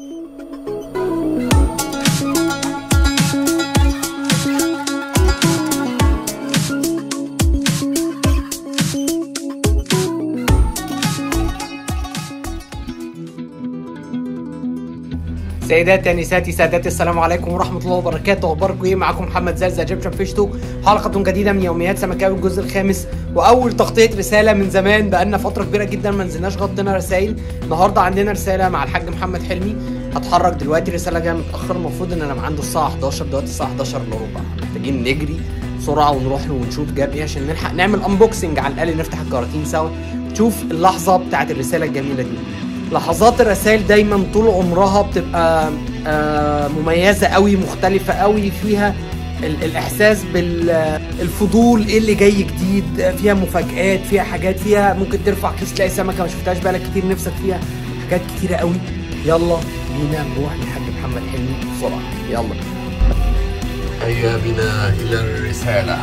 سيداتي نساتي سادتي السلام عليكم ورحمه الله وبركاته اخباركم ايه معاكم محمد زلزال ايجيبشن فيش توك حلقه جديده من يوميات سمكاوي الجزء الخامس واول تغطيه رساله من زمان بقالنا فتره كبيره جدا ما نزلناش غطينا رسائل النهارده عندنا رساله مع الحاج محمد حلمي هتحرك دلوقتي رساله جايه متاخر المفروض ان انا عنده الساعه 11 دلوقتي الساعه 11 الا ربع محتاجين نجري بسرعه ونروح له ونشوف جاب ايه عشان نلحق نعمل انبوكسنج على الاقل نفتح الكراتين سوا تشوف اللحظه بتاعت الرساله الجميله دي لحظات الرسائل دايما طول عمرها بتبقى آه، مميزه قوي مختلفه قوي فيها ال- الاحساس بالفضول ايه اللي جاي جديد فيها مفاجآت فيها حاجات فيها ممكن ترفع كيس تلاقي سمكه ما شفتهاش بقالك كتير نفسك فيها حاجات كتيره قوي يلا بينا نروح للحاج محمد حلمي بسرعه يلا هيا بنا إلى الرسالة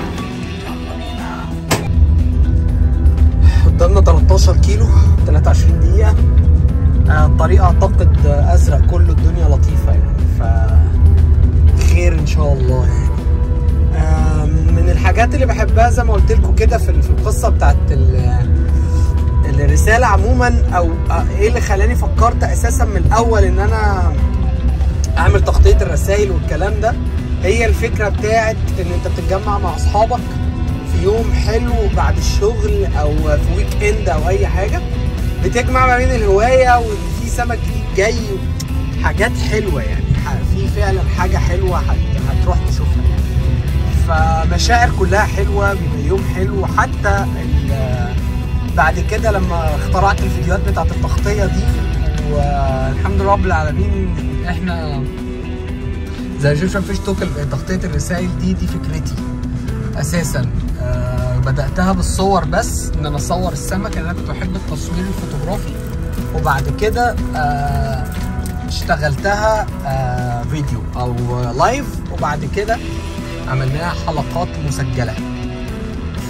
قدامنا 13 كيلو 23 دقيقة آه، الطريق اعتقد آه، ازرق كله الدنيا لطيفة يعني ف خير ان شاء الله يعني آه، من الحاجات اللي بحبها زي ما قلت لكم كده في في القصة بتاعت ال- الرسالة عموما او آه، ايه اللي خلاني فكرت اساسا من الاول ان انا اعمل تغطية الرسائل والكلام ده هي الفكرة بتاعت ان انت بتتجمع مع اصحابك في يوم حلو بعد الشغل او في ويك اند او اي حاجه بتجمع ما بين الهوايه وان في سمك جديد جاي حاجات حلوه يعني ح- في فعلا حاجه حلوه هت- هتروح تشوفها يعني فمشاعر كلها حلوه بيبقى يوم حلو حتى ال- بعد كده لما اخترعت الفيديوهات بتاعت التغطيه دي والحمد لله رب العالمين احنا زي ايجيبشن فيش توك تغطيه الرسائل دي دي فكرتي اساسا آه بداتها بالصور بس ان انا اصور السمك لان انا كنت بحب التصوير الفوتوغرافي وبعد كده آه اشتغلتها آه فيديو او لايف وبعد كده عملناها حلقات مسجله ف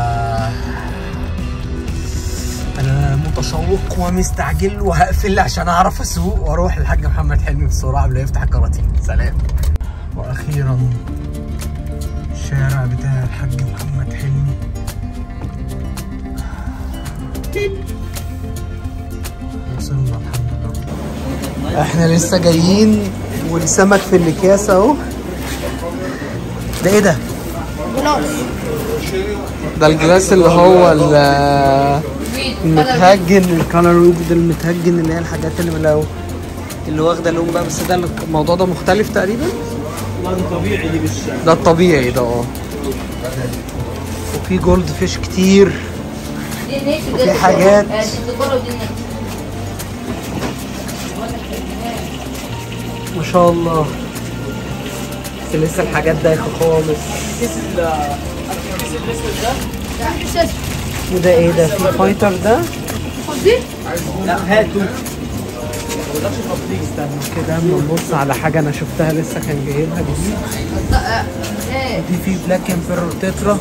انا متشوق ومستعجل وهقفل عشان اعرف اسوق واروح للحاج محمد حلمي بسرعه قبل ما يفتح الكراتين سلام واخيرا الشارع بتاع الحاج محمد حلمي وصلنا الحمد لله احنا لسه جايين والسمك في الاكياس اهو ده ايه ده؟ ده الجلاس اللي هو ال- المتهجن الكالر ده المتهجن اللي هي الحاجات اللي ملاو اللي واخده لون بقى بس ده الموضوع ده مختلف تقريبا طبيعي دي مش ده الطبيعي ده اه وفي جولد فيش كتير وفي حاجات. ما شاء الله بس لسه الحاجات دايخه خالص وده ايه ده في فايتر ده لا هاتوا استنى كده اما نبص على حاجه انا شفتها لسه كان جايبها جديد دي في بلاك امبيرور تترا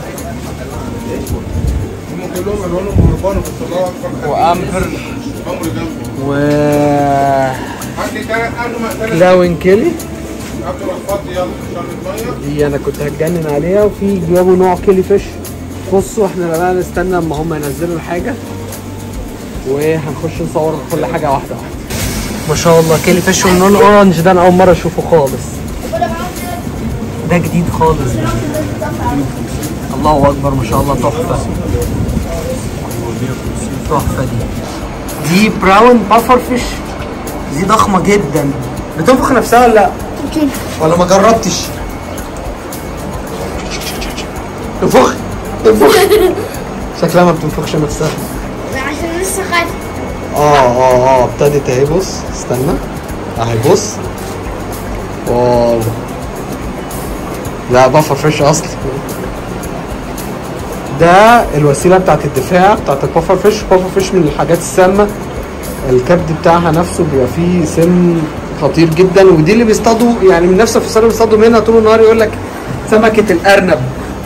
هم كلهم الوانهم هربانه بس الله اكبر وامبر امر جنبي و حد كان قبل ما اقترب كلاوين كيلي قبل ما اتفضي يلا شرب الميه دي انا كنت هتجنن عليها وفي جابوا نوع كيلي فيش بصوا احنا بقى نستنى اما هم ينزلوا الحاجه وهنخش نصور كل حاجه واحده واحده ما شاء الله كيلي فيش واللون اورنج ده انا اول مره اشوفه خالص ده جديد خالص ده الله اكبر ما شاء الله تحفه تحفه دي دي براون بافر فيش دي ضخمه جدا بتنفخ نفسها ولا لا؟ ولا ما جربتش؟ تنفخ تنفخ شكلها ما بتنفخش نفسها عشان لسه خايف اه اه اه ابتدت اهي بص استنى اهي بص واو لا بفر فيش اصلا ده الوسيله بتاعت الدفاع بتاعت البفر فيش بفر فيش من الحاجات السامه الكبد بتاعها نفسه بيبقى فيه سم خطير جدا ودي اللي بيصطادوا يعني من نفس الفصيله اللي بيصطادوا منها طول النهار يقول لك سمكه الارنب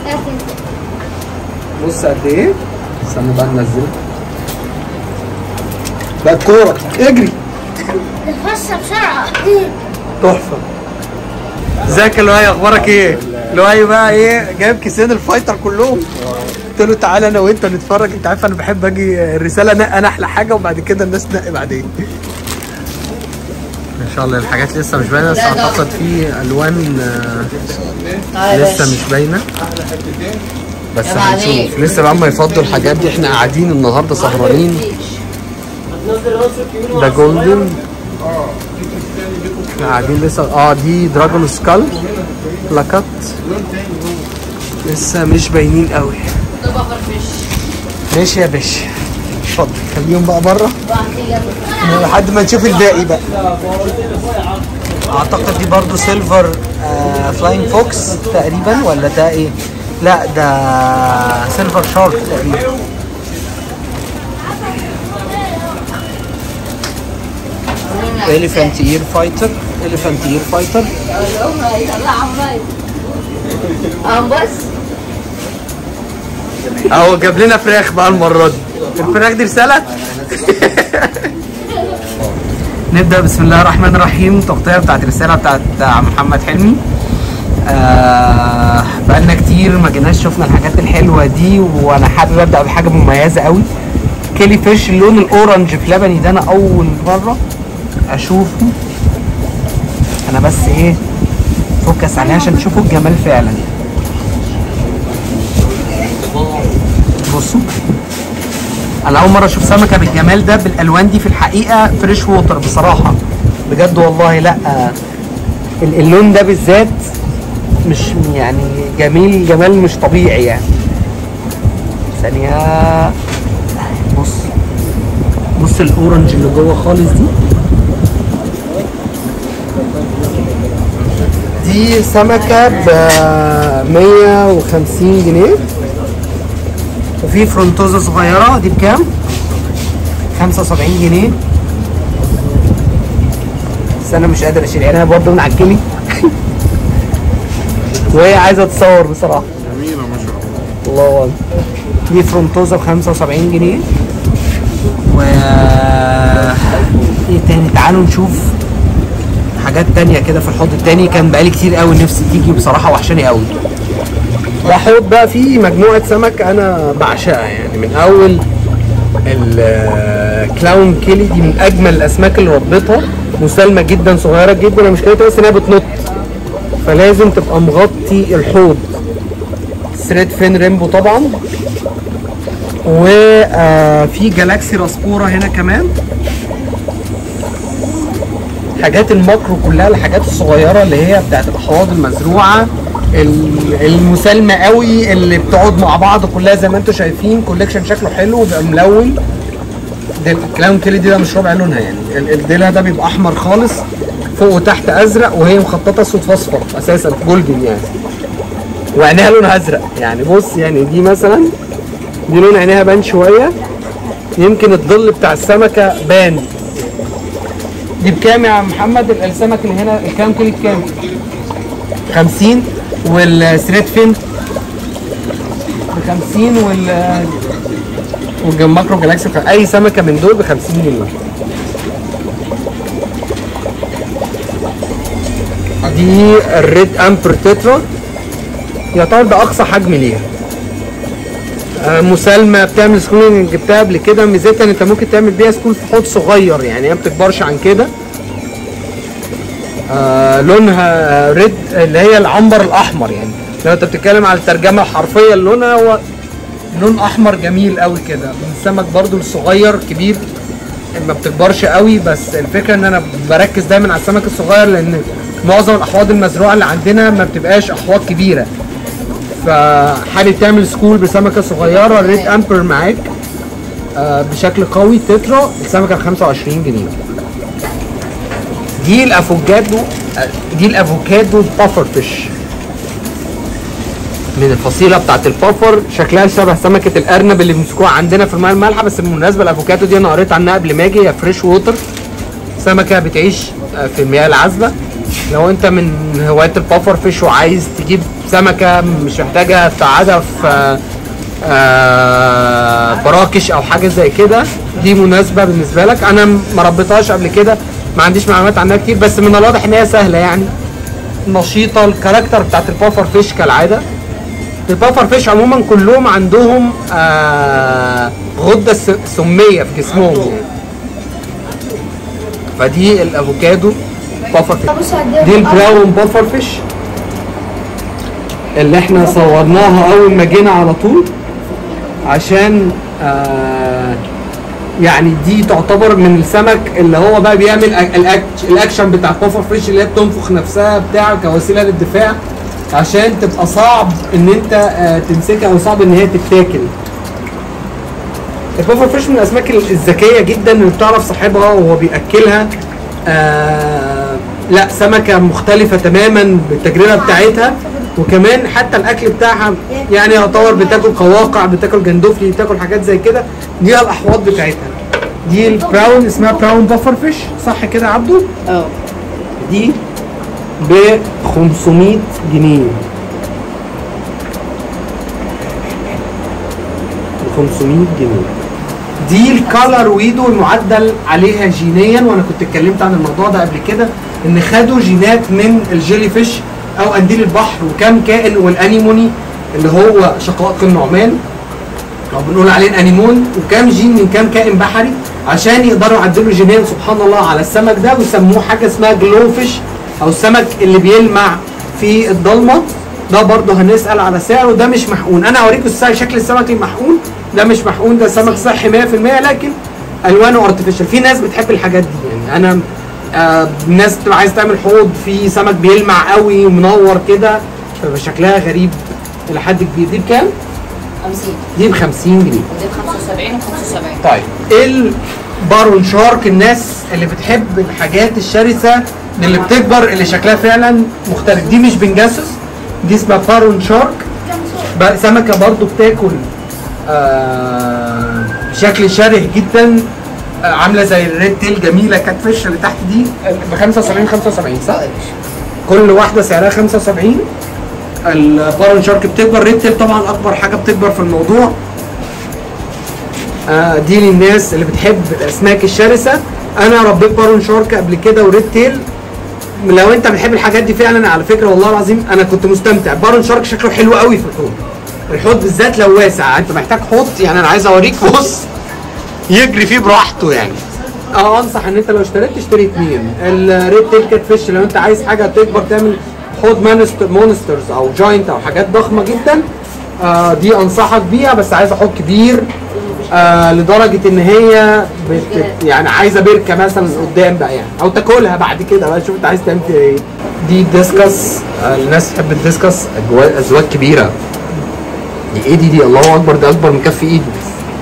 بص قد ايه استنى بقى ننزلها بقت كوره اجري تفشى بسرعة تحفه ازيك يا لؤي اخبارك ايه؟ لؤي بقى ايه جايب كيسين الفايتر كلهم قلت له تعالى انا وانت نتفرج انت عارف انا بحب اجي الرساله انا انا احلى حاجه وبعد كده الناس تنقي بعدين ان شاء الله الحاجات لسه مش باينه بس اعتقد في الوان آه، لسه مش باينه بس هنشوف لسه بقى ما يفضوا الحاجات دي احنا قاعدين النهارده سهرانين ده جولدن احنا قاعدين لسه اه دي دراجون سكال بلاكات لسه مش باينين قوي ماشي يا باشا اتفضل خليهم بقى بره لحد ما نشوف الباقي بقى اعتقد دي برضو سيلفر آه فلاينج فوكس تقريبا ولا ده ايه لا ده سيلفر شارك تقريبا elephant ear fighter elephant ear fighter اه بس اهو جاب لنا فراخ بقى المره دي الفراخ دي رساله نبدا بسم الله الرحمن الرحيم تغطيه بتاعت الرساله بتاعت عم محمد حلمي آه بقالنا كتير ما جيناش شفنا الحاجات الحلوه دي وانا حابب ابدا بحاجه مميزه قوي كيلي فيش اللون الاورنج في لبني ده انا اول مره اشوفه انا بس ايه فوكس عليه عشان تشوفوا الجمال فعلا بصوا انا اول مره اشوف سمكه بالجمال ده بالالوان دي في الحقيقه فريش ووتر بصراحه بجد والله لا ال- اللون ده بالذات مش يعني جميل جمال مش طبيعي يعني ثانيه بص بص الاورنج اللي جوه خالص دي دي سمكه ب 150 جنيه وفي فرونتوزا صغيرة دي بكام؟ 75 جنيه بس أنا مش قادر أشيل عينها برضه من على الكيمي وهي عايزة تصور بصراحة جميلة ما شاء الله الله أكبر دي فرونتوزا ب 75 جنيه و ايه تاني تعالوا نشوف حاجات تانية كده في الحوض التاني كان بقالي كتير قوي نفسي تيجي بصراحة وحشاني قوي ده حوض بقى فيه مجموعة سمك أنا بعشقها يعني من أول الكلاون كيلي دي من أجمل الأسماك اللي ربيتها مسالمة جدا صغيرة جدا أنا مشكلتها بس إن هي بتنط فلازم تبقى مغطي الحوض ثريد فين ريمبو طبعا وفي جالاكسي راسبورا هنا كمان حاجات الماكرو كلها الحاجات الصغيره اللي هي بتاعت الاحواض المزروعه ال- المسالمه قوي اللي بتقعد مع بعض كلها زي ما انتم شايفين كوليكشن شكله حلو وبيبقى ملون ده الكلاون كيلي دي ده مش ربع لونها يعني ال- الديلها ده بيبقى احمر خالص فوق وتحت ازرق وهي مخططه اسود فاصفر اساسا جولدن يعني وعينيها لونها ازرق يعني بص يعني دي مثلا دي لون عينيها بان شويه يمكن الظل بتاع السمكه بان دي بكام يا محمد ال- السمك اللي هنا الكام كيلو بكام 50 والثريد فين ب 50 وال والماكرو جالاكسي بخ- اي سمكه من دول ب 50 جنيه دي الريد امبر تترا يعتبر ده اقصى حجم ليها آه، مسالمه بتعمل سكولينج جبتها قبل كده ميزتها ان انت ممكن تعمل بيها سكول في حوض صغير يعني هي ما بتكبرش عن كده آه لونها ريد اللي هي العنبر الاحمر يعني لو انت بتتكلم على الترجمه الحرفيه لونها هو لون احمر جميل قوي كده من السمك برضو الصغير كبير ما بتكبرش قوي بس الفكره ان انا بركز دايما على السمك الصغير لان معظم الاحواض المزروعه اللي عندنا ما بتبقاش احواض كبيره فحابب تعمل سكول بسمكه صغيره الريد امبر معاك آه بشكل قوي تترا السمكه ب 25 جنيه دي الافوكادو آه، دي الافوكادو بافر فيش من الفصيله بتاعت البافر شكلها شبه سمكه الارنب اللي بيمسكوها عندنا في الماء المالحه بس بالمناسبه الافوكادو دي انا قريت عنها قبل ما اجي هي فريش ووتر سمكه بتعيش آه، في المياه العذبه لو انت من هوايه البافر فيش وعايز تجيب سمكه مش محتاجه تقعدها في آه، آه، براكش او حاجه زي كده دي مناسبه بالنسبه لك انا ما ربيتهاش قبل كده ما عنديش معلومات عنها كتير بس من الواضح ان هي سهله يعني نشيطه الكاركتر بتاعت البافر فيش كالعاده البافر فيش عموما كلهم عندهم آه غده س- سميه في جسمهم يعني. فدي الافوكادو بافر فيش بص على دي البراون بافر فيش اللي احنا صورناها اول ما جينا على طول عشان آه يعني دي تعتبر من السمك اللي هو بقى بيعمل أك- الأك- الاكشن بتاع البافر فيش اللي هي بتنفخ نفسها بتاع كوسيله للدفاع عشان تبقى صعب ان انت آه تمسكها او صعب ان هي تتاكل البافر فيش من الاسماك الذكيه جدا اللي بتعرف صاحبها وهو بياكلها آه لا سمكه مختلفه تماما بالتجربه بتاعتها وكمان حتى الاكل بتاعها يعني يعتبر بتاكل قواقع بتاكل جندوفلي بتاكل حاجات زي كده دي الاحواض بتاعتها دي البراون اسمها براون بافر فيش صح كده يا عبدو؟ اه دي ب 500 جنيه ب 500 جنيه دي الكالر ويدو المعدل عليها جينيا وانا كنت اتكلمت عن الموضوع ده قبل كده ان خدوا جينات من الجيلي فيش او قنديل البحر وكم كائن والانيموني اللي هو شقائق النعمان او بنقول عليه الانيمون وكام جين من كام كائن بحري عشان يقدروا يعدلوا جينيا سبحان الله على السمك ده ويسموه حاجه اسمها جلو فيش او السمك اللي بيلمع في الضلمه ده برضه هنسال على سعره ده مش محقون انا هوريكم السعر شكل السمك المحقون ده مش محقون ده سمك صحي 100% لكن الوانه ارتفيشال في ناس بتحب الحاجات دي يعني انا آه ناس بتبقى عايزه تعمل حوض في سمك بيلمع قوي ومنور كده فبيبقى شكلها غريب الى حد كبير دي بكام؟ 50 دي ب 50 جنيه ودي 75 و 75 طيب البارون شارك الناس اللي بتحب الحاجات الشرسه اللي بتكبر اللي شكلها فعلا مختلف دي مش بنجاسوس دي اسمها بارون شارك بقى سمكه برضو بتاكل آه بشكل شره جدا آه عامله زي الريد تيل جميله كات فيش اللي تحت دي ب 75 75 صح؟ كل واحده سعرها 75 البارون شارك بتكبر ريد تيل طبعا اكبر حاجه بتكبر في الموضوع آه دي للناس اللي بتحب الاسماك الشرسه انا ربيت بارون شارك قبل كده وريد تيل لو انت بتحب الحاجات دي فعلا على فكره والله العظيم انا كنت مستمتع بارون شارك شكله حلو قوي في الحوض الحوض بالذات لو واسع انت محتاج حوض يعني انا عايز اوريك بص يجري فيه براحته يعني اه انصح ان انت لو اشتريت تشتري اثنين الريد تيل كات فيش لو انت عايز حاجه تكبر تعمل حوض مانستر مونسترز او جاينت او حاجات ضخمه جدا آه دي انصحك بيها بس عايز حوض كبير آه لدرجه ان هي بت يعني عايزه بركه مثلا قدام بقى يعني او تاكلها بعد كده بقى شوف انت عايز تعمل فيها ايه دي ديسكس آه الناس تحب الديسكس أجوا- ازواج كبيره دي ايه دي دي الله اكبر ده اكبر من كف ايدي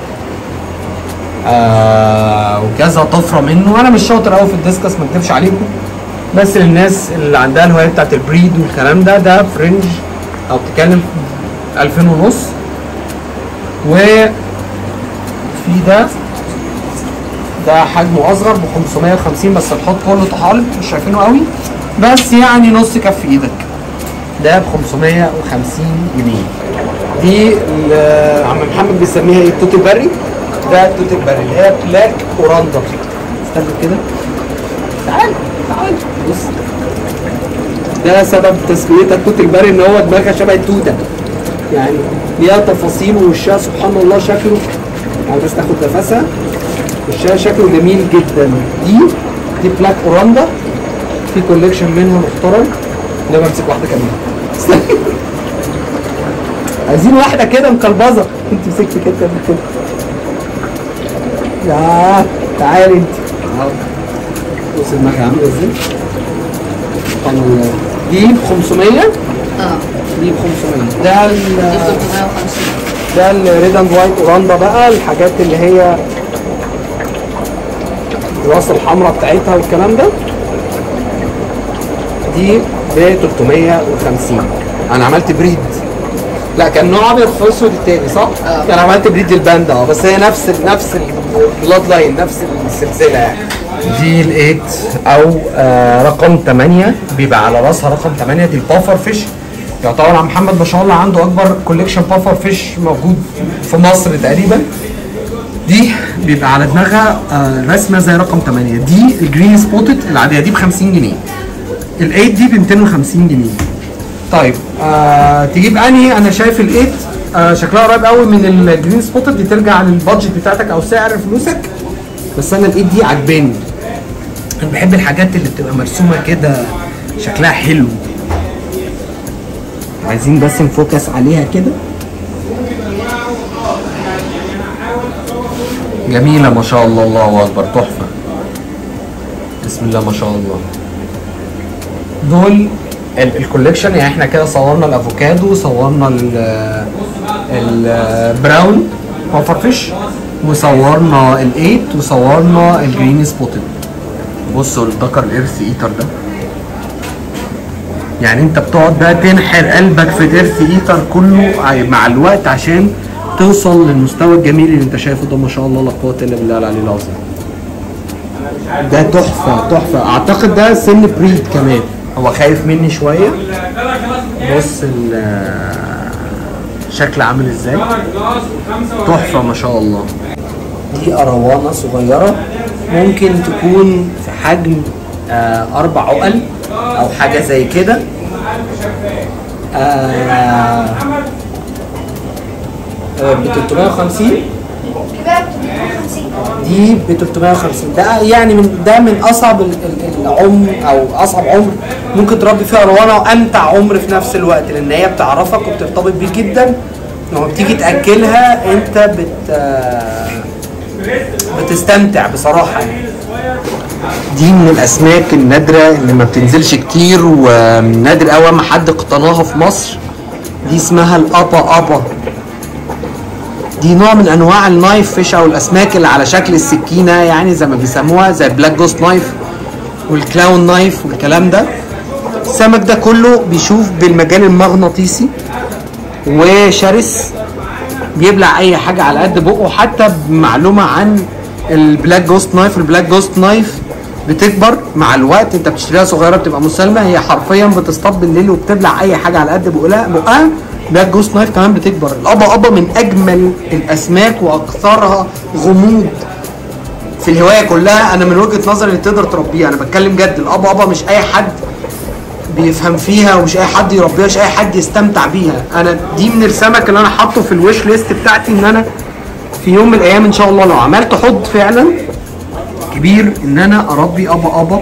آه وكذا طفره منه وانا مش شاطر قوي في الديسكس ما اكذبش عليكم بس للناس اللي عندها الهوايه بتاعت البريد والكلام ده ده فرنج او بتتكلم في 2000 ونص و في ده ده حجمه اصغر ب 550 بس الحوض كله طحالب مش شايفينه قوي بس يعني نص كف ايدك ده ب 550 جنيه دي ال- عم محمد بيسميها ايه التوت البري ده التوت البري اللي هي بلاك اوراندا استنى كده تعال تعال بص ده سبب تسميتها التوت البري ان هو دماغها شبه التوته يعني ليها تفاصيل ووشها سبحان الله شكله يعني بس تاخد نفسها وشها شكله جميل جدا دي دي بلاك اوراندا في كوليكشن منها محترم ده بمسك واحده كمان استنى. عايزين واحده كده مكلبظه انت مسكت كده قبل كده يا تعالي انت اهو بص دماغها عامله ازاي سبحان الله دي ب 500 اه دي ب 500 ده ال- دي 350 ده الريد اند وايت اوراندا بقى الحاجات اللي هي الراس الحمراء بتاعتها والكلام ده دي ب 350 انا عملت بريد لا كان نوع ابيض في اسود التاني صح؟ اه. كان عملت بريد للباندا اه بس هي نفس ال نفس البلاد لاين نفس السلسله يعني دي الايت او آه رقم 8 بيبقى على راسها رقم 8 دي البافر فيش يعتبر عم محمد ما شاء الله عنده اكبر كوليكشن بافر فيش موجود في مصر تقريبا دي بيبقى على دماغها آه، رسمه زي رقم 8 دي الجرين سبوتد العاديه دي ب 50 جنيه ال8 دي ب 250 جنيه طيب آه تجيب انهي انا شايف ال8 آه شكلها قريب قوي من الجرين سبوتد دي ترجع للبادجت بتاعتك او سعر فلوسك بس انا ال8 دي عجباني انا بحب الحاجات اللي بتبقى مرسومه كده شكلها حلو عايزين بس نفوكس عليها كده جميلة ما شاء الله الله أكبر تحفة بسم الله ما شاء الله دول ال- الكوليكشن يعني احنا كده صورنا الافوكادو صورنا ال البراون بافر فيش وصورنا الايت وصورنا الجرين سبوتد بصوا الذكر الارث ايتر ده يعني انت بتقعد بقى تنحر قلبك في الارث ايتر كله ع- مع الوقت عشان توصل للمستوى الجميل اللي انت شايفه ده ما شاء الله لا قوه الا بالله العلي العظيم ده تحفه تحفه اعتقد ده سن بريد كمان هو خايف مني شويه بص ال- شكل عامل ازاي تحفه ما شاء الله دي اروانه صغيره ممكن تكون في حجم آه اربع عقل او حاجه زي كده آه ب 350 دي ب 350 ده يعني من ده من اصعب ال- ال- العمر او اصعب عمر ممكن تربي فيه اروانه وامتع عمر في نفس الوقت لان هي بتعرفك وبترتبط بيك جدا لما بتيجي تاكلها انت بت آه، بتستمتع بصراحه يعني دي من الاسماك النادره اللي ما بتنزلش كتير ومن نادر قوي ما حد اقتناها في مصر دي اسمها الابا ابا دي نوع من انواع النايف فيش او الاسماك اللي على شكل السكينه يعني زي ما بيسموها زي البلاك جوست نايف والكلاون نايف والكلام ده السمك ده كله بيشوف بالمجال المغناطيسي وشرس بيبلع اي حاجه على قد بقه حتى بمعلومه عن البلاك جوست نايف البلاك جوست نايف بتكبر مع الوقت انت بتشتريها صغيره بتبقى مسالمه هي حرفيا بتصطاد بالليل وبتبلع اي حاجه على قد بقها بقها بلاك جوست نايف كمان بتكبر الابا ابا من اجمل الاسماك واكثرها غموض في الهوايه كلها انا من وجهه نظري اللي تقدر تربيها انا بتكلم جد الابا ابا مش اي حد بيفهم فيها ومش اي حد يربيها مش اي حد يستمتع بيها انا دي من السمك اللي انا حاطه في الويش ليست بتاعتي ان انا في يوم من الايام ان شاء الله لو عملت حوض فعلا كبير ان انا اربي ابا ابا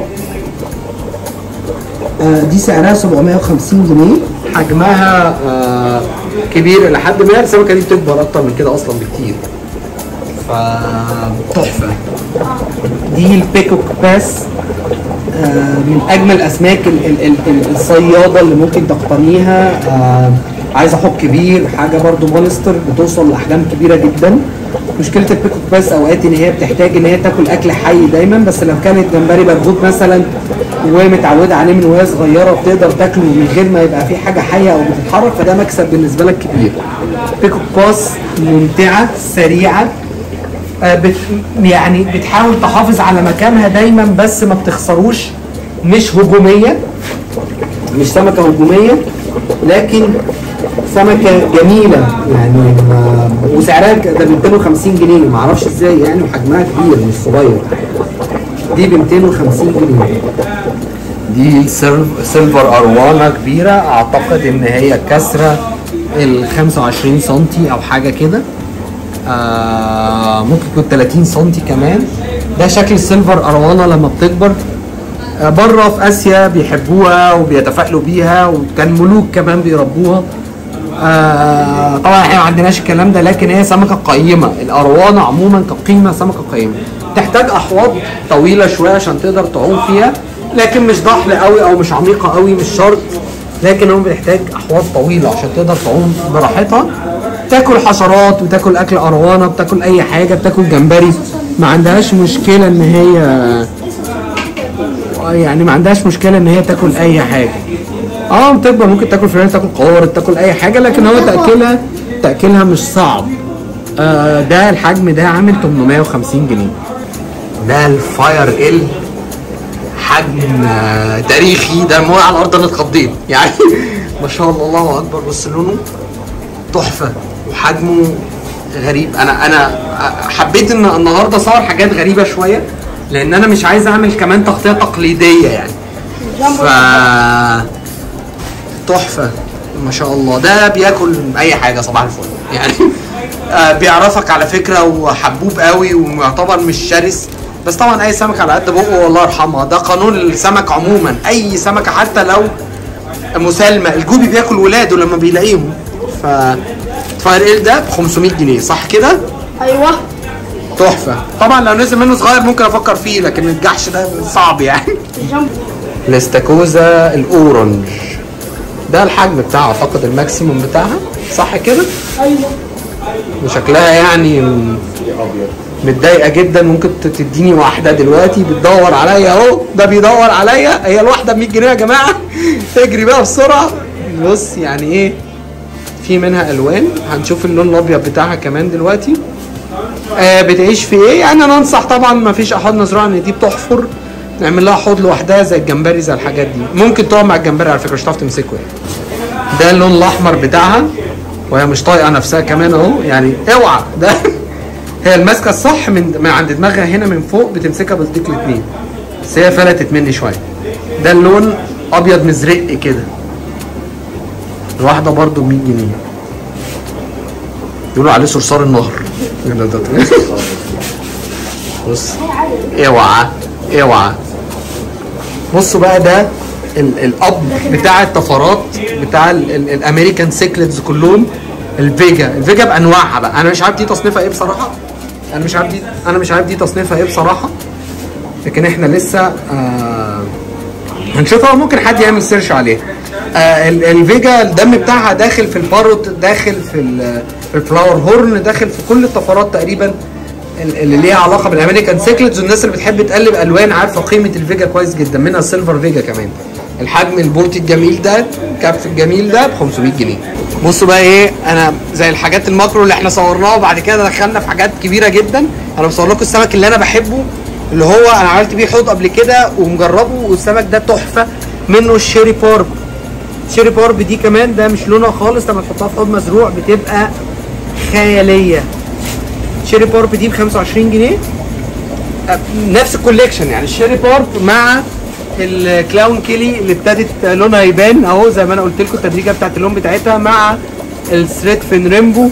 آه دي سعرها 750 جنيه حجمها آه كبير الى حد ما السمكه دي بتكبر اكتر من كده اصلا بكتير فتحفه دي البيكوك باس آه، من اجمل اسماك ال- ال- ال- ال- الصياده اللي ممكن تقتنيها آه، عايزه حوض كبير حاجه برضو مونستر بتوصل لاحجام كبيره جدا مشكله البيكوك باس اوقات ان هي بتحتاج ان هي تاكل اكل حي دايما بس لو كانت جمبري برغوت مثلا ومتعوده عليه من وهي صغيره بتقدر تاكله من غير ما يبقى في حاجه حيه او بتتحرك فده مكسب بالنسبه لك كبير بيكوك باس ممتعه سريعه آه، بت يعني بتحاول تحافظ على مكانها دايما بس ما بتخسروش مش هجوميه مش سمكه هجوميه لكن سمكه جميله يعني ما وسعرها ك- ده ب 250 جنيه ما اعرفش ازاي يعني وحجمها كبير مش صغير دي ب 250 جنيه دي سيلف- سيلفر اروانه كبيره اعتقد ان هي كسره ال 25 سم او حاجه كده آه ممكن يكون 30 سم كمان ده شكل السيلفر اروانه لما بتكبر آه بره في اسيا بيحبوها وبيتفائلوا بيها وكان ملوك كمان بيربوها آه طبعا احنا ما عندناش الكلام ده لكن هي سمكه قيمه الاروانه عموما كقيمه سمكه قيمه تحتاج احواض طويله شويه عشان تقدر تعوم فيها لكن مش ضحل قوي او مش عميقه قوي مش شرط لكن هو بيحتاج احواض طويله عشان تقدر تعوم براحتها تاكل حشرات وتاكل اكل اروانه بتاكل اي حاجه بتاكل جمبري ما عندهاش مشكله ان هي يعني ما عندهاش مشكله ان هي تاكل اي حاجه اه بتكبر ممكن تاكل فراخ تاكل قوارض تاكل اي حاجه لكن هو تاكلها تاكلها مش صعب آه ده الحجم ده عامل 850 جنيه ده الفاير ال حجم آه، تاريخي ده مو على الارض انا اتخضيت يعني ما شاء الله الله اكبر بص لونه تحفه وحجمه غريب انا انا حبيت ان النهارده اصور حاجات غريبه شويه لان انا مش عايز اعمل كمان تغطيه تقليديه يعني ف تحفه ما شاء الله ده بياكل اي حاجه صباح الفل يعني آه، بيعرفك على فكره وحبوب قوي ويعتبر مش شرس بس طبعا اي سمك على قد بقه والله يرحمها ده قانون السمك عموما اي سمكه حتى لو مسالمه الجوبي بياكل ولاده لما بيلاقيهم ف فاير ايل ده ب 500 جنيه صح كده؟ ايوه تحفه طبعا لو نزل منه صغير ممكن افكر فيه لكن الجحش ده صعب يعني جنب الاستاكوزا الاورنج ده الحجم بتاعها اعتقد الماكسيموم بتاعها صح كده؟ ايوه وشكلها يعني م- متضايقه جدا ممكن ت- تديني واحده دلوقتي بتدور عليا اهو ده بيدور عليا هي الواحده ب 100 جنيه يا جماعه اجري بقى بسرعه بص يعني ايه في منها الوان هنشوف اللون الابيض بتاعها كمان دلوقتي آه بتعيش في ايه يعني انا انصح طبعا ما فيش احد مزروعه ان دي بتحفر نعمل لها حوض لوحدها زي الجمبري زي الحاجات دي ممكن تقعد مع الجمبري على فكره مش هتعرف تمسكه يعني ده اللون الاحمر بتاعها وهي مش طايقه نفسها كمان اهو يعني اوعى ده هي الماسكه الصح من من عند دماغها هنا من فوق بتمسكها بايديك الاثنين بس هي فلتت مني شويه ده اللون ابيض مزرق كده الواحده برضو ب 100 جنيه يقولوا عليه صرصار النهر ده- ده- ده. بص اوعى اوعى بصوا بقى ده ال- الاب بتاع الطفرات بتاع ال- ال- الامريكان سيكلتس كلهم الفيجا الفيجا بانواعها بقى انا مش عارف دي تصنيفها ايه بصراحه انا مش عارف دي انا مش عارف دي تصنيفها ايه بصراحه لكن احنا لسه آه هنشوفها ممكن حد يعمل سيرش عليها آه ال- الفيجا الدم بتاعها داخل في الباروت داخل في ال- في الفلاور هورن داخل في كل الطفرات تقريبا ال- اللي ليها علاقه بالامريكان سيكلتس والناس اللي بتحب تقلب الوان عارفه قيمه الفيجا كويس جدا منها السيلفر فيجا كمان الحجم البورتي الجميل ده الكبف الجميل ده ب 500 جنيه بصوا بقى ايه انا زي الحاجات الماكرو اللي احنا صورناها وبعد كده دخلنا في حاجات كبيره جدا انا بصور لكم السمك اللي انا بحبه اللي هو انا عملت بيه حوض قبل كده ومجربه والسمك ده تحفه منه الشيري بارب شيري بارب دي كمان ده مش لونها خالص لما تحطها في حوض مزروع بتبقى خياليه شيري بارب دي ب 25 جنيه أه، نفس الكوليكشن يعني الشيري بارب مع الكلاون كيلي اللي ابتدت لونها يبان اهو زي ما انا قلت لكم التدريجه بتاعت اللون بتاعتها مع الثريد فين ريمبو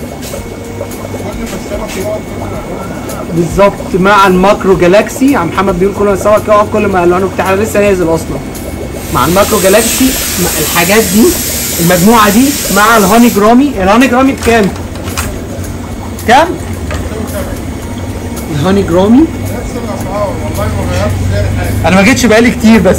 بالظبط مع الماكرو جالاكسي عم محمد بيقول كل ما يصور كده يقعد كل ما الوانه بتاعها لسه نازل اصلا مع الماكرو جالاكسي مع الحاجات دي المجموعه دي مع الهاني جرامي الهاني جرامي بكام؟ كام؟ الهاني جرامي انا ما جيتش بقالي كتير بس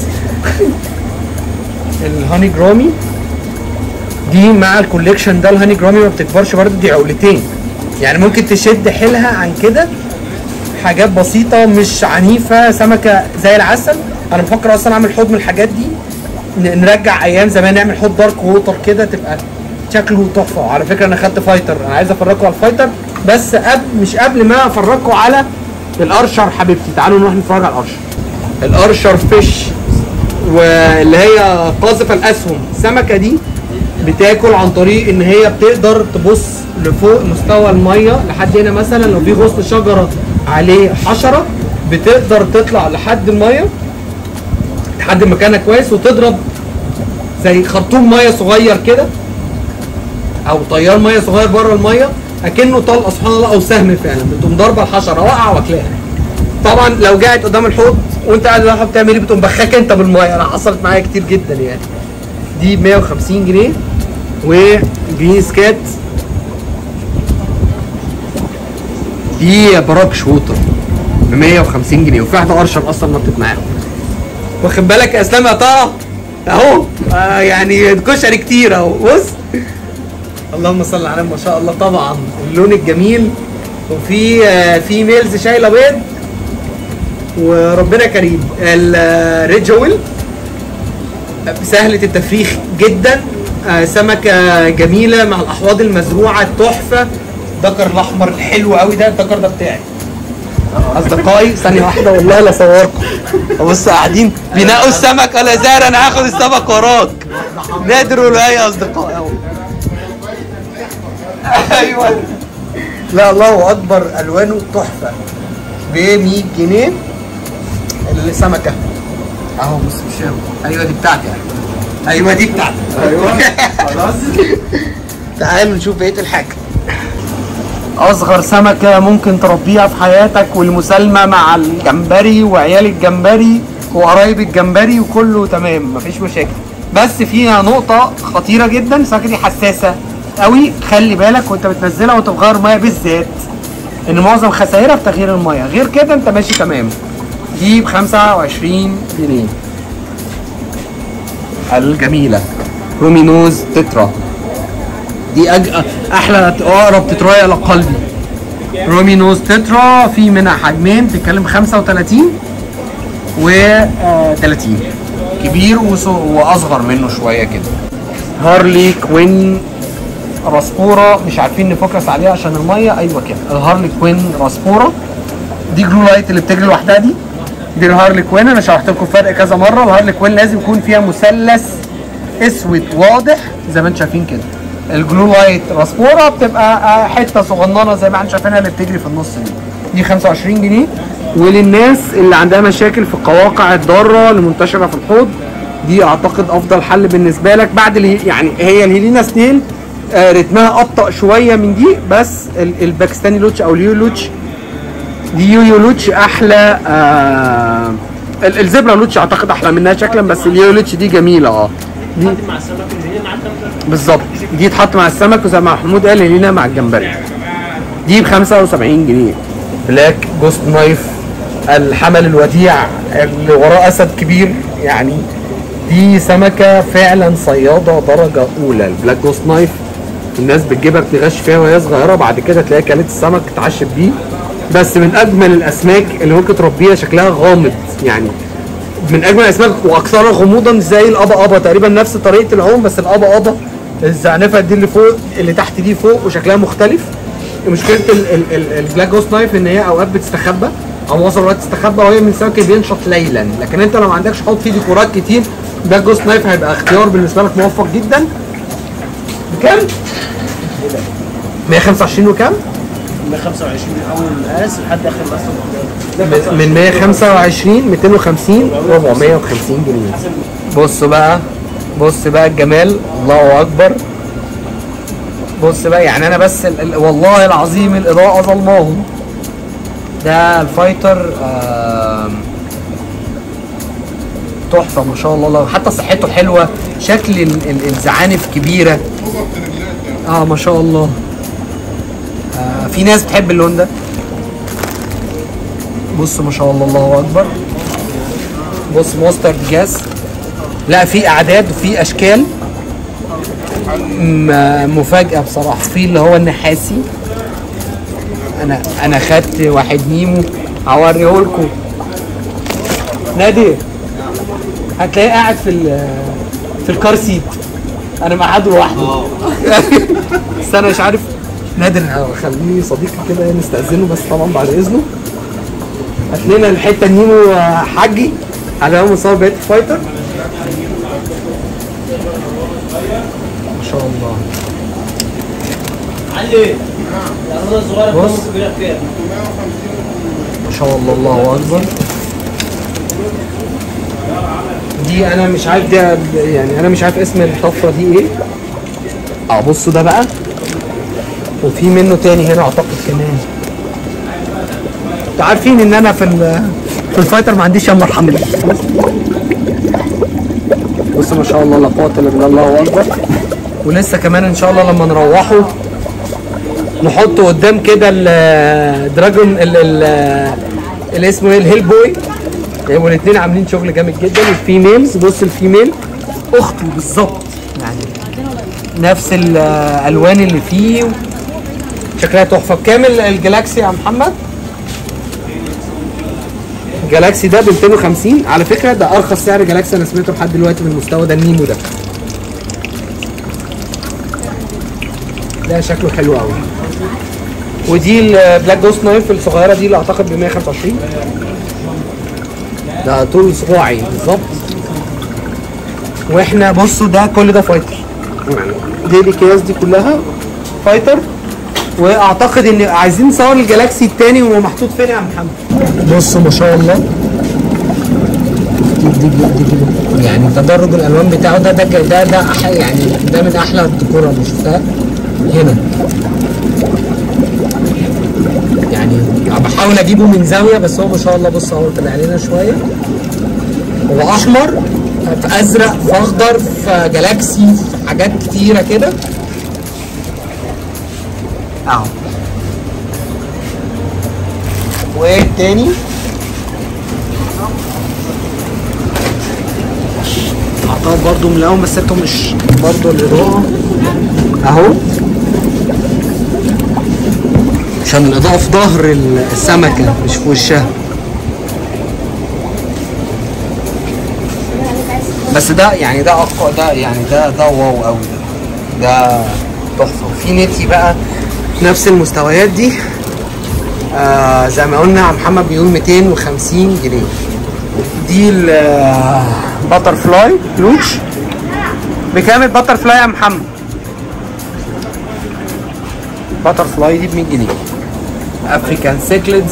الهاني جرامي دي مع الكوليكشن ده الهاني جرامي ما بتكبرش برضه دي عقلتين يعني ممكن تشد حيلها عن كده حاجات بسيطة مش عنيفة سمكة زي العسل أنا بفكر أصلا أعمل حوض من الحاجات دي ن- نرجع أيام زمان نعمل حوض دارك ووتر كده تبقى شكله تحفة وعلى فكرة أنا خدت فايتر أنا عايز أفرجكم على الفايتر بس قبل مش قبل ما أفرجكم على الأرشر حبيبتي تعالوا نروح نتفرج على الأرشر الأرشر فيش واللي هي قاذفة الأسهم السمكة دي بتاكل عن طريق ان هي بتقدر تبص لفوق مستوى الميه لحد هنا مثلا لو في غصن شجره عليه حشره بتقدر تطلع لحد الميه لحد مكانها كويس وتضرب زي خرطوم ميه صغير كده او طيار ميه صغير بره الميه اكنه طلقه سبحان الله او سهم فعلا بتقوم ضاربه الحشره وقع واكلاها طبعا لو قاعد قدام الحوض وانت قاعد الحوض بتعمل ايه بتقوم بخاك انت بالميه انا حصلت معايا كتير جدا يعني دي ب 150 جنيه وجرين سكات دي براك شوتر ب 150 جنيه وفي واحده ارشر اصلا نطت معاهم واخد بالك يا اسلام يا طه اهو آه يعني كشري كتير اهو بص اللهم صل على النبي ما شاء الله طبعا اللون الجميل وفي آه في ميلز شايله بيض وربنا كريم الريجول سهلة التفريخ جدا آه، سمكة جميلة مع الأحواض المزروعة التحفة الدكر الأحمر الحلو قوي ده الدكر ده بتاعي أصدقائي ثانية واحدة والله لا صوركم بص قاعدين بينقوا السمك ولا زار أنا هاخد السمك وراك نادر ولا يا أصدقائي أهو أيوه لا الله اكبر الوانه تحفه ب 100 جنيه السمكه اهو بص مش ايوه دي بتاعتي ايوه دي بتاعتي ايوه خلاص تعالوا نشوف بقيه الحاجه اصغر سمكه ممكن تربيها في حياتك والمسالمه مع الجمبري وعيال الجمبري وقرايب الجمبري وكله تمام مفيش مشاكل بس فيها نقطه خطيره جدا السمكه دي حساسه قوي خلي بالك وانت بتنزلها وانت بتغير ميه بالذات ان معظم خسائرها في تغيير الميه غير كده انت ماشي تمام دي ب 25 جنيه الجميله رومينوز تترا دي أج... احلى اقرب تترايه لقلبي رومينوز تترا في منها حجمين بتتكلم 35 و آه، 30 كبير وص- واصغر منه شويه كده هارلي كوين راسبورا مش عارفين نفوكس عليها عشان الميه ايوه كده الهارلي كوين راسبورا دي جلو لايت اللي بتجري لوحدها دي دي الهارلي كوين انا شرحت لكم الفرق كذا مره الهارلي كوين لازم يكون فيها مثلث اسود واضح زي ما انتم شايفين كده الجلو لايت راسبورا بتبقى آه، حته صغننه زي ما احنا شايفينها اللي بتجري في النص دي دي 25 جنيه وللناس اللي عندها مشاكل في القواقع الضاره اللي منتشره في الحوض دي اعتقد افضل حل بالنسبه لك بعد اللي يعني هي الهيلينا سنيل آه، رتمها ابطا شويه من دي بس ال- الباكستاني لوتش او اليو لوتش دي يويو لوتش احلى آه ال- الزبرة لوتش اعتقد احلى منها شكلا بس اليويو لوتش دي جميله اه دي مع السمك اللي هي مع الكلام بالظبط دي تحط مع السمك وزي ما محمود قال هنا مع الجمبري دي ب 75 جنيه بلاك جوست نايف الحمل الوديع اللي وراه اسد كبير يعني دي سمكه فعلا صياده درجه اولى البلاك جوست نايف الناس بتجيبها بتغش فيها وهي صغيره بعد كده تلاقيها كلت السمك اتعشت بيه بس من اجمل الاسماك اللي ممكن تربيها شكلها غامض يعني من اجمل الاسماك واكثرها غموضا زي الابا ابا تقريبا نفس طريقه العوم بس الابا ابا الزعنفه دي اللي فوق اللي تحت دي فوق وشكلها مختلف مشكله ال- ال- ال- البلاك جوست نايف ان هي اوقات بتستخبى او معظم الوقت تستخبى وهي من السمك اللي بينشط ليلا لكن انت لو ما عندكش حوض فيه ديكورات كتير بلاك جوست نايف هيبقى اختيار بالنسبه لك موفق جدا بكام؟ 125 وكام؟ 125 من اول المقاس لحد اخر المقاس من 125 250 450 جنيه بص بقى بص بقى الجمال الله اكبر بص بقى يعني انا بس ال ال والله العظيم الاضاءه ظلماهم ده الفايتر آم، تحفه ما شاء الله الله حتى صحته حلوه شكل ال- ال- الزعانف كبيره اه ما شاء الله آه في ناس بتحب اللون ده بص ما شاء الله الله اكبر بص ماسترد جاز لا في اعداد وفي اشكال م- مفاجاه بصراحه في اللي هو النحاسي انا انا خدت واحد نيمو هوريه لكم نادي هتلاقيه قاعد في ال- في الكار سيت انا معاد لوحده بس انا مش عارف نادر خليه صديقي كده نستأذنه بس طبعا بعد اذنه هات لنا الحته نيمو آه، حجي على هو مصور بيت فايتر ما شاء الله علي الأرض الصغيرة بص. ممكن تبيع كام؟ ما شاء الله الله اكبر دي انا مش عارف دي يعني انا مش عارف اسم الطفره دي ايه اه بصوا ده بقى وفي منه تاني هنا اعتقد كمان انتوا عارفين ان انا في ال- في الفايتر ما عنديش يلا الحمد لله بصوا ما شاء الله لا قوه الا بالله الله اكبر ولسه كمان ان شاء الله لما نروحوا نحطه قدام كده الدراجون ال- ال- اللي اسمه ايه الهيل بوي يبقوا الاثنين عاملين شغل جامد جدا الفيميلز بص الفيميل اخته بالظبط يعني نفس الالوان اللي فيه شكلها تحفه بكام ال- الجلاكسي يا محمد؟ الجلاكسي ده ب 250 على فكره ده ارخص سعر جلاكسي انا سمعته لحد دلوقتي من المستوى ده النيمو ده ده شكله حلو قوي ودي البلاك جوست نايف الصغيره دي اللي اعتقد ب 125 ده طول صباعي بالظبط واحنا بصوا ده كل ده فايتر يعني دي الاكياس دي كلها فايتر واعتقد ان عايزين نصور الجالاكسي التاني وهو محطوط فين يا محمد بصوا ما شاء الله دي دي دي دي يعني تدرج الالوان بتاعه ده ده ده ده أح- يعني ده من احلى الديكور اللي شفتها هنا يعني بحاول اجيبه من زاويه بس هو ما شاء الله بص اهو طلع علينا شويه هو احمر في ازرق في اخضر في جالاكسي في حاجات كتيره كده اهو وايه التاني اعتقد برضو ملاهم بس انتوا مش برضو الاضاءة اهو عشان الاضاءة في ظهر ال- السمكة مش في وشها بس ده يعني ده اقوى ده يعني ده ده واو قوي ده ده تحفه وفي نتي بقى نفس المستويات دي آه زي ما قلنا عم محمد بيقول 250 جنيه دي الباتر فلاي لوتش بكام الباتر فلاي يا عم محمد؟ باتر فلاي دي ب 100 جنيه افريكان سيكليدز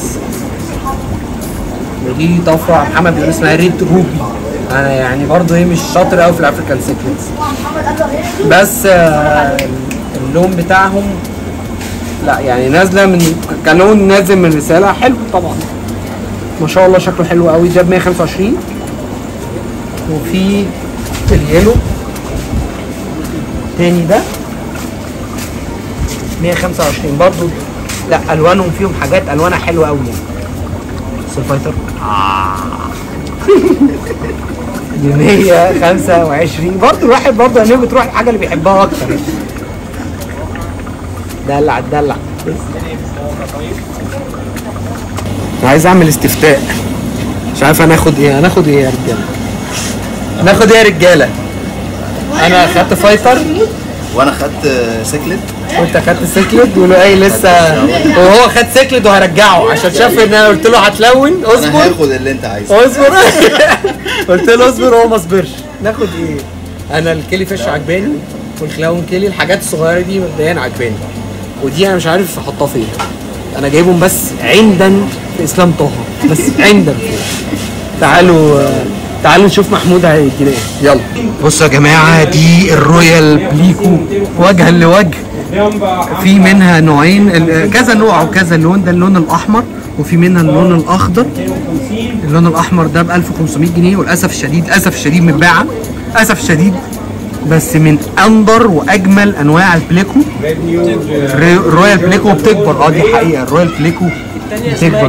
ودي طفره عم محمد بيقول اسمها ريد روبي انا يعني برضه ايه مش شاطر قوي في الافريكان سيكليدز بس آه اللون بتاعهم لا يعني نازله من كلون نازل من رساله حلو طبعا ما شاء الله شكله حلو قوي ده ب 125 وفي اليلو تاني ده 125 برضو لا الوانهم فيهم حاجات الوانها حلوه قوي يعني بس الفايتر دي 125 برضه الواحد برضه عينيه بتروح الحاجه اللي بيحبها اكتر يعني. دلع دلع عايز اعمل استفتاء مش عارف هناخد ايه هناخد ايه يا رجاله هناخد ايه يا رجاله انا خدت فايتر وانا خدت سيكلت وانت خدت سيكلد ولؤي لسه وهو خد سيكلد وهرجعه عشان شاف ان انا قلت له هتلون انا اصبر هاخد اللي انت عايزه اصبر قلت له اصبر وهو ما صبرش ناخد ايه انا الكيلي فيش عجباني والكلاون كيلي الحاجات الصغيره دي مبدئيا عجباني ودي انا مش عارف احطها فين انا جايبهم بس عندا في اسلام طه بس عندا تعالوا تعالوا نشوف محمود هيدينا ايه يلا بصوا يا جماعه دي الرويال بليكو وجها لوجه في منها نوعين ال- كذا نوع وكذا لون ده اللون الاحمر وفي منها اللون الاخضر اللون الاحمر ده ب 1500 جنيه وللاسف الشديد اسف الشديد متباعه اسف الشديد بس من انضر واجمل انواع البليكو الري- الرويال بليكو بتكبر اه دي حقيقه الرويال بليكو بتكبر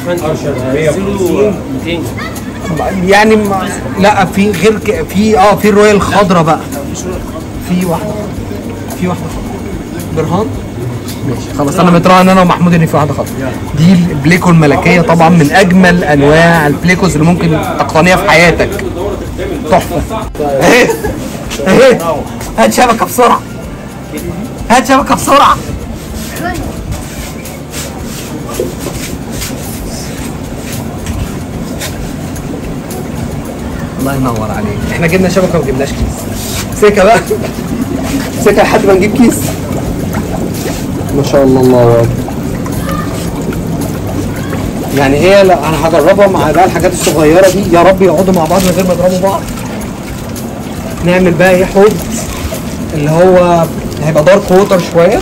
يعني ما لا في غير ك... في اه في الرويال الخضراء بقى في واحده في واحده خضراء برهان ماشي خلاص انا متراهن انا ومحمود ان في واحده خضراء دي البليكو الملكيه طبعا من اجمل انواع البليكوز اللي ممكن تقتنيها في حياتك تحفه اهي اهي هات شبكه بسرعه هات شبكه بسرعه الله ينور عليك احنا جبنا شبكه وما جبناش كيس سكه بقى سكه لحد ما نجيب كيس ما شاء الله الله اكبر يعني هي لا انا هجربها مع بقى الحاجات الصغيره دي يا رب يقعدوا مع بعض من غير ما يضربوا بعض نعمل بقى ايه حوض اللي هو هيبقى دارك ووتر شويه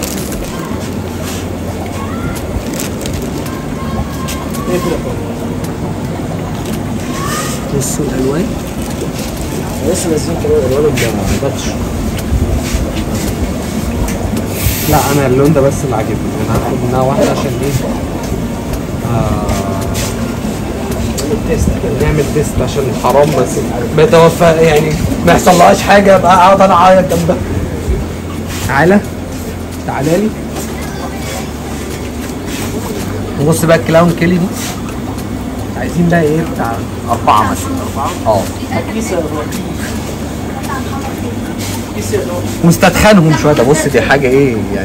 بصوا الالوان لسه نازلين كمان الوان ما باتش لا انا اللون ده بس اللي عاجبني انا هاخد منها واحده عشان ايه آه، نعمل تيست عشان حرام بس بتوفى يعني ما يحصلهاش حاجه ابقى اقعد انا اعيط جنبها تعالى تعالى لي نبص بقى الكلاون كيلي دي عايزين بقى ايه بتاع اربعه مثلا اربعه اه مستدخنهم شويه ده بص دي حاجه ايه يعني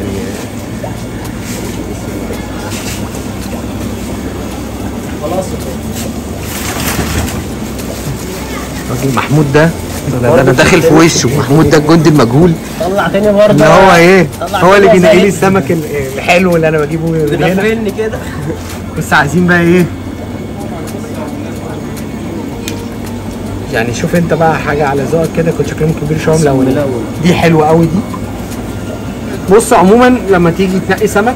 الراجل محمود ده ده انا داخل في وشه محمود ده الجندي المجهول طلع تاني برضه اللي هو ايه طلع هو اللي تاني بينقي لي زي- السمك ال- الحلو اللي انا بجيبه من هنا بيغفلني كده بس عايزين بقى ايه يعني شوف انت بقى حاجه على ذوقك كده كنت شكلهم كبير شويه ملونه دي حلوه قوي دي بص عموما لما تيجي تنقي سمك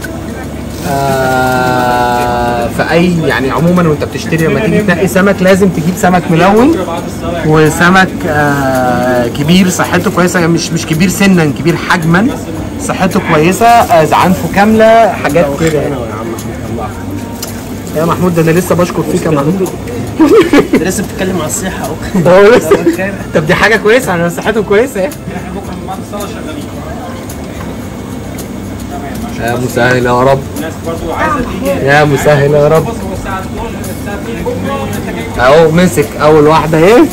آه في اي يعني عموما وانت بتشتري لما تيجي تنقي سمك لازم تجيب سمك ملون وسمك آه كبير صحته كويسه يعني مش مش كبير سنا كبير حجما صحته كويسه آه زعنفه كامله حاجات كده يعني. يا محمود ده انا لسه بشكر فيك يا محمود انت لسه بتتكلم على الصحه اهو هو لسه طب دي حاجه كويسه انا صحته كويسه يعني يا مسهل يا رب يا مسهل يا رب اهو مسك اول واحده اهي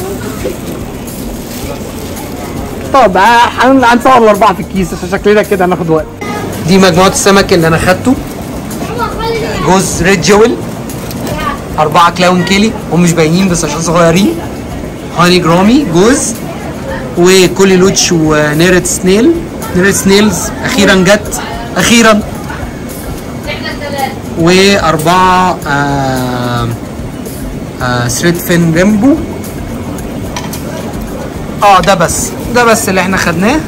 طب آه، هن- هنصور الاربعه في الكيس عشان شكلنا كده هناخد وقت دي مجموعه السمك اللي انا خدته جوز ريد جويل أربعة كلاون كيلي ومش باينين بس عشان صغيرين هاني جرامي جوز وكولي لوتش ونيرت سنيل نيرت سنيلز أخيرا جت أخيرا وأربعة آه آه ثريد فين ريمبو اه ده بس ده بس اللي احنا خدناه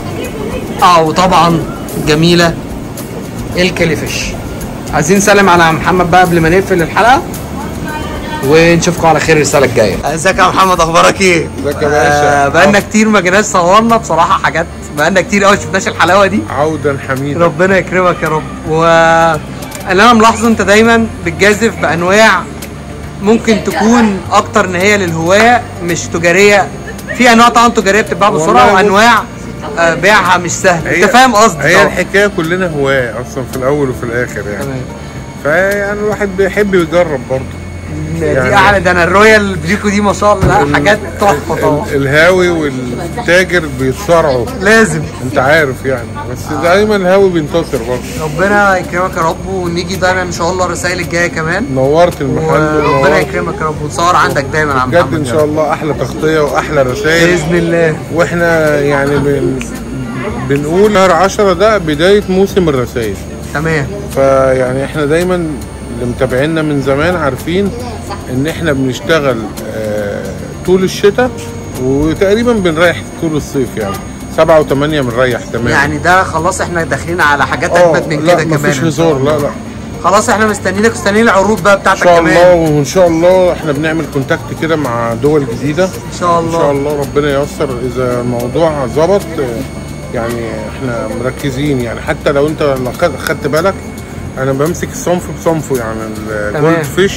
اه وطبعا جميلة الكليفش عايزين نسلم على محمد بقى قبل ما نقفل الحلقة ونشوفكم على خير الرسالة الجاية ازيك يا محمد اخبارك ايه؟ ازيك يا باشا؟ آه بقالنا كتير ما جيناش صورنا بصراحة حاجات بقالنا كتير قوي شفناش الحلاوة دي عودا حميدا ربنا يكرمك يا رب و اللي انا ملاحظه انت دايما بتجازف بانواع ممكن تكون اكتر ان هي للهواة مش تجارية في انواع طبعا تجارية بتتباع بسرعة والله بص- وانواع آه، بيعها مش سهل انت فاهم قصدي هي طبعا. الحكايه كلنا هواه اصلا في الاول وفي الاخر يعني تمام فيعني الواحد بيحب يجرب برضه دي يعني- اعلى ده انا الرويال بريكو دي ما شاء الله لا حاجات تحفه طبعا ال- الهاوي والتاجر بيتصارعوا لازم انت عارف يعني بس دايما الهاوي بينتصر برضه ربنا يكرمك يا رب ونيجي دايما ان شاء الله الرسائل الجايه كمان نورت المحل وربنا ونورت يكرمك يا رب ونصور عندك دايما يا عم بجد محمد ان يا شاء رب. الله احلى تغطيه واحلى رسائل باذن الله واحنا يعني بن بنقول شهر 10 ده بدايه موسم الرسائل تمام فيعني احنا دايما اللي متابعينا من زمان عارفين ان احنا بنشتغل آه، طول الشتاء وتقريبا بنريح طول الصيف يعني سبعة وثمانية بنريح تمام يعني ده خلاص احنا داخلين على حاجات اه اجمد من لا كده كمان مفيش إن شاء هزار الله. لا لا خلاص احنا مستنيينك مستنيين العروض بقى ان بتاعتك شاء الله كمان وان شاء الله احنا بنعمل كونتاكت كده مع دول جديدة ان شاء ان شاء الله الله ربنا ييسر اذا الموضوع ظبط آه، يعني احنا مركزين يعني حتى لو انت لو خد- خدت بالك انا بمسك الصنف بصنفه يعني تمام. الجولد فيش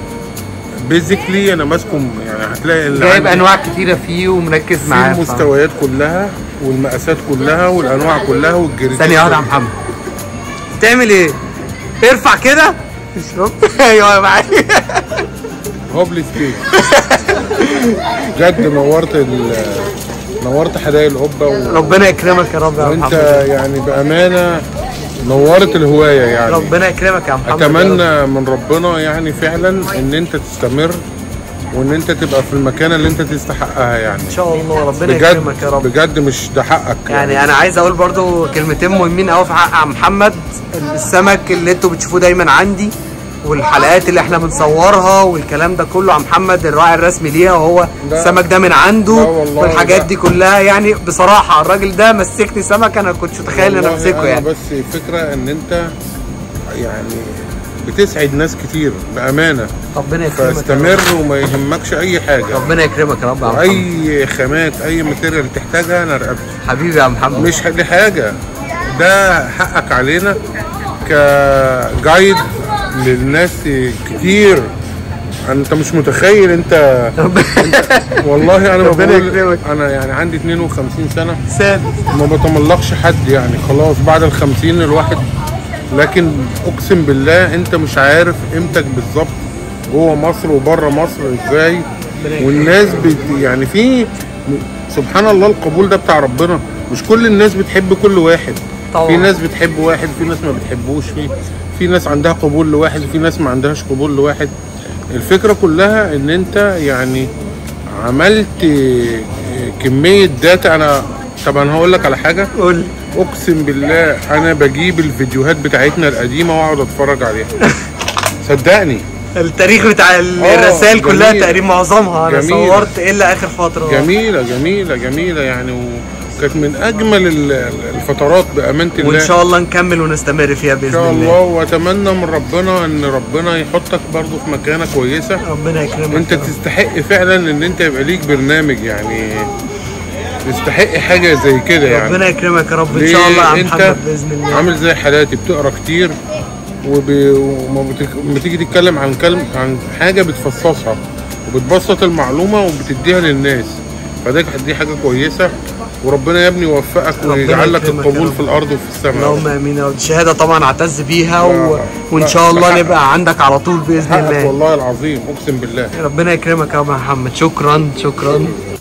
بيزيكلي انا ماسكه يعني هتلاقي اللي جايب عندي انواع كتيره فيه ومركز في معاه المستويات كلها والمقاسات كلها والانواع كلها والجريدات ثانيه واحده يا محمد تعمل ايه؟ ارفع كده اشرب ايوه معايا هوبلي سكيت بجد نورت ال نورت حدائق القبه و... ربنا يكرمك يا رب يا وانت محمد يعني بامانه نورت الهوايه يعني ربنا يكرمك يا محمد يا رب. اتمنى من ربنا يعني فعلا ان انت تستمر وان انت تبقى في المكانه اللي انت تستحقها يعني ان شاء الله ربنا بجد يكرمك يا رب بجد مش ده حقك يعني انا عايز اقول برضو كلمتين مهمين قوي في حق عم محمد السمك اللي انتوا بتشوفوه دايما عندي والحلقات اللي احنا بنصورها والكلام ده كله عم محمد الراعي الرسمي ليها وهو لا. السمك ده من عنده لا والله والحاجات لا. دي كلها يعني بصراحه الراجل ده مسكني سمك انا كنتش متخيل ان انا والله امسكه أنا يعني بس فكره ان انت يعني بتسعد ناس كتير بامانه ربنا يكرمك يا رب. فاستمر وما يهمكش اي حاجه ربنا يكرمك يا رب يا عم محمد اي خامات اي ماتيريال تحتاجها انا رقبتي حبيبي يا عم محمد مش لحاجه ده حقك علينا كجايد للناس كتير انت مش متخيل انت, انت والله انا ما ربنا بقول يكرمك. انا يعني عندي 52 سنه سادس ما بتملقش حد يعني خلاص بعد ال 50 الواحد لكن اقسم بالله انت مش عارف قيمتك بالظبط جوه مصر وبره مصر ازاي والناس بت يعني في سبحان الله القبول ده بتاع ربنا مش كل الناس بتحب كل واحد طبعا. في ناس بتحب واحد في ناس ما بتحبوش في في ناس عندها قبول لواحد وفي ناس ما عندهاش قبول لواحد الفكره كلها ان انت يعني عملت كميه داتا انا طبعا هقول لك على حاجه قول لي. اقسم بالله انا بجيب الفيديوهات بتاعتنا القديمه واقعد اتفرج عليها صدقني التاريخ بتاع ال- آه، الرسائل كلها جميل. تقريبا معظمها انا جميل. صورت الا اخر فتره جميله جميله جميله يعني وكانت من اجمل ال- الفترات بامانه الله وان شاء الله نكمل ونستمر فيها ان باذن شاء الله الله واتمنى من ربنا ان ربنا يحطك برضو في مكانه كويسه ربنا يكرمك انت يا رب. تستحق فعلا ان انت يبقى ليك برنامج يعني تستحق حاجه زي كده يعني ربنا يكرمك يا رب ان ليه؟ شاء الله يا عم انت محمد باذن الله عامل زي حالاتي بتقرا كتير وب... وما بت... لما تيجي تتكلم عن كلم... عن حاجه بتفصصها وبتبسط المعلومه وبتديها للناس فده دي حاجه كويسه وربنا يا ابني يوفقك ربنا ويجعل لك يكرمك يا القبول رب. في الارض وفي السماء اللهم امين يا رب الشهاده طبعا اعتز بيها و... لا، وان لا، شاء الله بحقك. نبقى عندك على طول باذن حقك الله والله العظيم اقسم بالله ربنا يكرمك يا أبو محمد شكرا شكرا